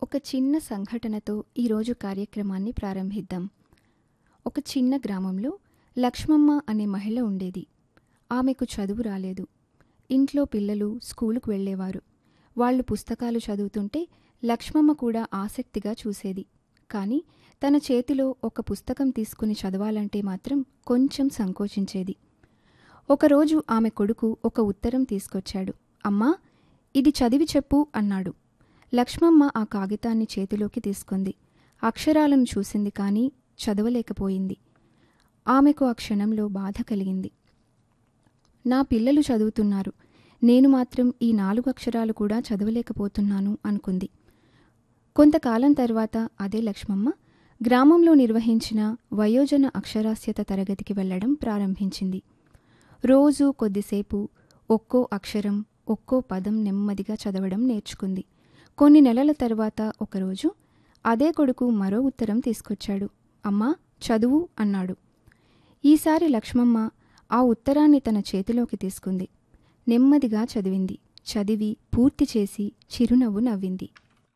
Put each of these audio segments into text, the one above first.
ఒక చిన్న సంఘటనతో ఈరోజు కార్యక్రమాన్ని ప్రారంభిద్దాం ఒక చిన్న గ్రామంలో లక్ష్మమ్మ అనే మహిళ ఉండేది ఆమెకు చదువు రాలేదు ఇంట్లో పిల్లలు స్కూలుకు వెళ్ళేవారు వాళ్ళు పుస్తకాలు చదువుతుంటే లక్ష్మమ్మ కూడా ఆసక్తిగా చూసేది కానీ తన చేతిలో ఒక పుస్తకం తీసుకుని చదవాలంటే మాత్రం కొంచెం సంకోచించేది ఒకరోజు ఆమె కొడుకు ఒక ఉత్తరం తీసుకొచ్చాడు అమ్మా ఇది చదివి చెప్పు అన్నాడు లక్ష్మమ్మ ఆ కాగితాన్ని చేతిలోకి తీసుకుంది అక్షరాలను చూసింది కానీ చదవలేకపోయింది ఆమెకు ఆ క్షణంలో బాధ కలిగింది నా పిల్లలు చదువుతున్నారు నేను మాత్రం ఈ నాలుగు అక్షరాలు కూడా చదవలేకపోతున్నాను అనుకుంది కొంతకాలం తర్వాత అదే లక్ష్మమ్మ గ్రామంలో నిర్వహించిన వయోజన అక్షరాస్యత తరగతికి వెళ్ళడం ప్రారంభించింది రోజు కొద్దిసేపు ఒక్కో అక్షరం ఒక్కో పదం నెమ్మదిగా చదవడం నేర్చుకుంది కొన్ని నెలల తర్వాత ఒకరోజు అదే కొడుకు మరో ఉత్తరం తీసుకొచ్చాడు అమ్మా చదువు అన్నాడు ఈసారి లక్ష్మమ్మ ఆ ఉత్తరాన్ని తన చేతిలోకి తీసుకుంది నెమ్మదిగా చదివింది చదివి పూర్తి చేసి చిరునవ్వు నవ్వింది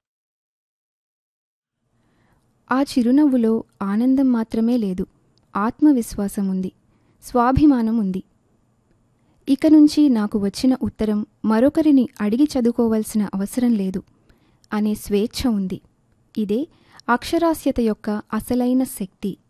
ఆ చిరునవ్వులో ఆనందం మాత్రమే లేదు ఆత్మవిశ్వాసం ఉంది స్వాభిమానం ఉంది ఇక నుంచి నాకు వచ్చిన ఉత్తరం మరొకరిని అడిగి చదువుకోవలసిన అవసరం లేదు అనే స్వేచ్ఛ ఉంది ఇదే అక్షరాస్యత యొక్క అసలైన శక్తి